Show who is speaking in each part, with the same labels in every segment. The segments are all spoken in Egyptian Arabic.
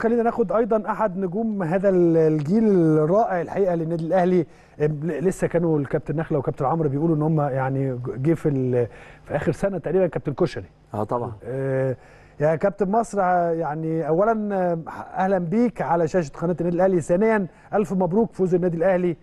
Speaker 1: خلينا ناخد ايضا احد نجوم هذا الجيل الرائع الحقيقه للنادي الاهلي لسه كانوا الكابتن نخله وكابتن عمرو بيقولوا ان هم يعني جه في في اخر سنه تقريبا كابتن كشري
Speaker 2: اه طبعا
Speaker 1: آه يا كابتن مصر يعني اولا اهلا بيك على شاشه قناه النادي الاهلي ثانيا الف مبروك فوز النادي الاهلي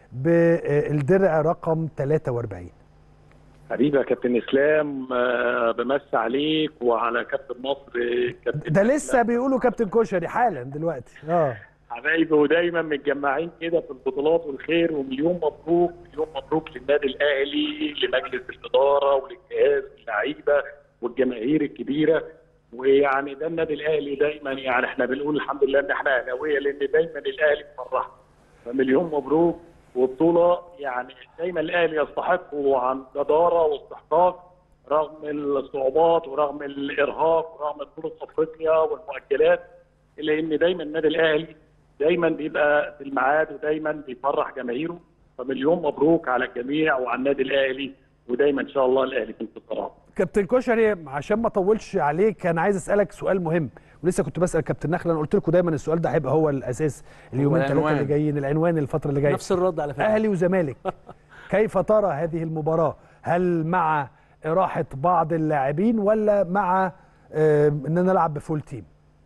Speaker 1: بالدرع رقم 43
Speaker 3: حبيبي يا كابتن اسلام بمسي عليك وعلى كابتن مصر كابتن
Speaker 1: ده لسه بيقولوا كابتن كشري حالا دلوقتي اه
Speaker 3: حبايبي ودايما متجمعين كده في البطولات والخير ومليون مبروك مليون مبروك للنادي الاهلي لمجلس الاداره وللجهاز واللعيبه والجماهير الكبيره ويعني ده النادي الاهلي دايما يعني احنا بنقول الحمد لله ان احنا اهلاويه لان دايما الاهلي مفرحنا فمليون مبروك وبطوله يعني دايما الاهلي يستحق عن جداره واستحقاق رغم الصعوبات ورغم الارهاق ورغم بطوله افريقيا والمؤجلات الا ان دايما النادي الاهلي دايما بيبقى في الميعاد ودايما بيفرح جماهيره فمليون مبروك على الجميع وعلى النادي الاهلي ودايما ان شاء الله الاهلي في انتصارات.
Speaker 1: كابتن كشري عشان ما اطولش عليك انا عايز اسالك سؤال مهم ولسه كنت بسال كابتن نخله انا قلت لكم دايما السؤال ده هيبقى هو الاساس اليومين ثلاثه اللي جايين العنوان الفتره اللي جايه
Speaker 2: نفس الرد على فكره
Speaker 1: اهلي وزمالك كيف ترى هذه المباراه هل مع راحه بعض اللاعبين ولا مع آه اننا نلعب بفول تيم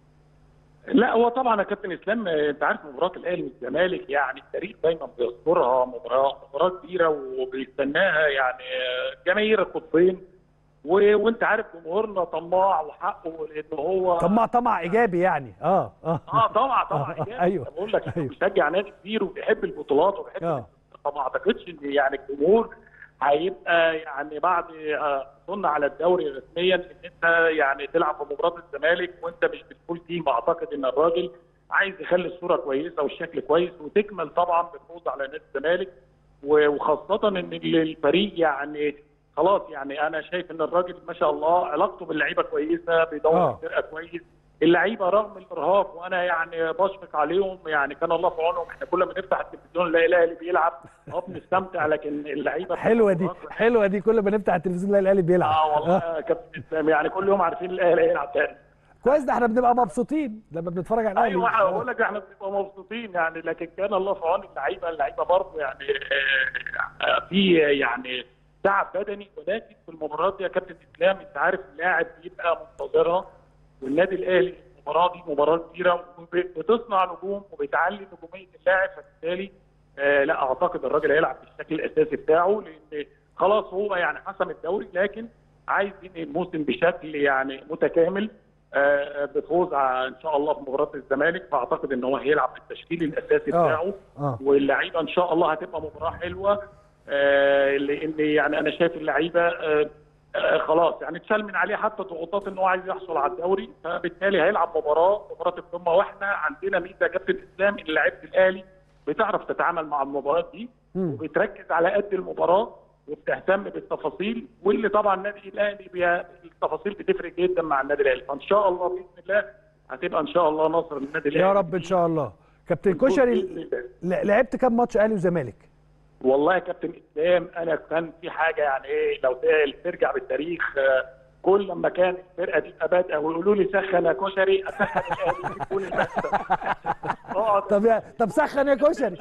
Speaker 3: لا هو طبعا يا كابتن اسلام انت عارف مباراه الاهلي والزمالك يعني التاريخ دايما بيذكرها مباراه مباراه كبيره وبيستناها يعني جماهير القطبين و... وانت عارف جمهورنا طماع وحقه لان هو
Speaker 1: طماع طمع ايجابي يعني اه
Speaker 3: اه اه طمع طمع ايجابي
Speaker 1: ايوه
Speaker 3: بقول لك
Speaker 1: أيوة.
Speaker 3: بيشجع نادي كبير وبيحب البطولات وبيحب
Speaker 1: آه.
Speaker 3: فما اعتقدش ان يعني الجمهور هيبقى يعني بعد اظن على الدوري رسميا ان انت يعني تلعب في مباراه الزمالك وانت مش بالفول تيم اعتقد ان الراجل عايز يخلي الصوره كويسه والشكل كويس وتكمل طبعا بالفوز على نادي الزمالك وخاصه ان الفريق يعني خلاص يعني انا شايف ان الراجل ما شاء الله علاقته باللعيبه كويسه بيدور
Speaker 1: آه.
Speaker 3: الفرقه كويس اللعيبه رغم الارهاق وانا يعني بشفق عليهم يعني كان الله في عونهم احنا كل ما نفتح التلفزيون نلاقي الاهلي بيلعب اه بنستمتع لكن اللعيبه
Speaker 1: حلوه دي حلوه دي كل ما نفتح التلفزيون نلاقي الاهلي بيلعب
Speaker 3: اه والله يا كابتن اسلام يعني كل يوم عارفين الاهلي هيلعب تاني
Speaker 1: كويس ده احنا بنبقى مبسوطين لما بنتفرج على الاهلي
Speaker 3: ايوه احنا بقول لك احنا بنبقى مبسوطين يعني لكن كان الله في عون اللعيبه اللعيبه برضه يعني آه، آه، في يعني تعب بدني ولكن في المباريات دي يا كابتن اسلام انت عارف اللاعب بيبقى منتظرها والنادي الاهلي المباراه دي مباراه كبيره وبتصنع نجوم وبتعلي نجوميه اللاعب فبالتالي آه لا اعتقد الراجل هيلعب بالشكل الاساسي بتاعه لان خلاص هو يعني حسم الدوري لكن عايز ينهي الموسم بشكل يعني متكامل آه بفوز ع- ان شاء الله في مباراه الزمالك فاعتقد ان هو هيلعب بالتشكيل الاساسي
Speaker 1: آه.
Speaker 3: بتاعه
Speaker 1: اه
Speaker 3: واللعيبه ان شاء الله هتبقى مباراه حلوه آه لان يعني انا شايف اللعيبه آه آه خلاص يعني اتشال من عليه حتى ضغوطات ان هو عايز يحصل على الدوري فبالتالي هيلعب مباراه مباراه القمه واحنا عندنا ميزه يا كابتن اسلام ان لعيبه الاهلي بتعرف تتعامل مع المباريات دي
Speaker 1: مم.
Speaker 3: وبتركز على قد المباراه وبتهتم بالتفاصيل واللي طبعا النادي الاهلي بي... التفاصيل بتفرق جدا مع النادي الاهلي فان شاء الله باذن الله هتبقى ان شاء الله نصر النادي الاهلي
Speaker 1: يا رب ان شاء الله كابتن كشري
Speaker 3: بإذن الله.
Speaker 1: ل- لعبت كام ماتش اهلي وزمالك
Speaker 3: والله يا كابتن اسلام انا كان في حاجه يعني ايه لو ترجع بالتاريخ آه، كل لما كان الفرقه تبقى بادئه ويقولوا لي سخن يا كشري اسخن الاهلي يكون المكسب اقعد
Speaker 1: طب يا طب سخن يا كشري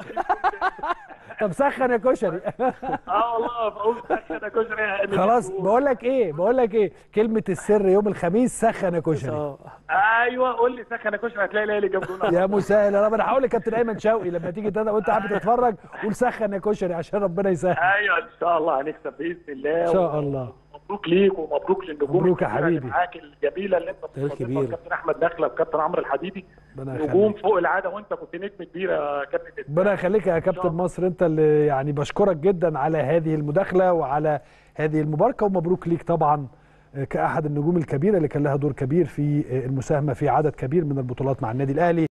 Speaker 1: طب سخن يا كشري
Speaker 3: اه والله بقول سخن يا كشري يعني
Speaker 1: خلاص بقول لك ايه بقول لك ايه كلمه السر يوم الخميس سخن يا كشري
Speaker 2: اه
Speaker 3: ايوه قول لي سخن يا كشري هتلاقي الاهلي جاب جول
Speaker 1: يا مسهل يا رب انا هقول لكابتن ايمن شوقي لما تيجي تد- وانت قاعد بتتفرج قول سخن يا كشري عشان ربنا يسهل
Speaker 3: ايوه ان شاء الله هنكسب باذن الله
Speaker 1: ان شاء الله
Speaker 3: مبروك ليك ومبروك للنجوم
Speaker 1: مبروك يا
Speaker 3: الكبيرة اللي
Speaker 1: حبيبي.
Speaker 3: معاك الجميله اللي انت
Speaker 2: تاريخ
Speaker 3: بتستضيفها
Speaker 2: كبير.
Speaker 3: الكابتن احمد دخله وكابتن عمرو الحديدي
Speaker 1: ربنا
Speaker 3: نجوم
Speaker 1: يخليك
Speaker 3: فوق العاده وانت كنت نجم كبير يا كابتن إسلام.
Speaker 1: ربنا يخليك يا كابتن مصر انت اللي يعني بشكرك جدا على هذه المداخله وعلى هذه المباركه ومبروك ليك طبعا كاحد النجوم الكبيره اللي كان لها دور كبير في المساهمه في عدد كبير من البطولات مع النادي الاهلي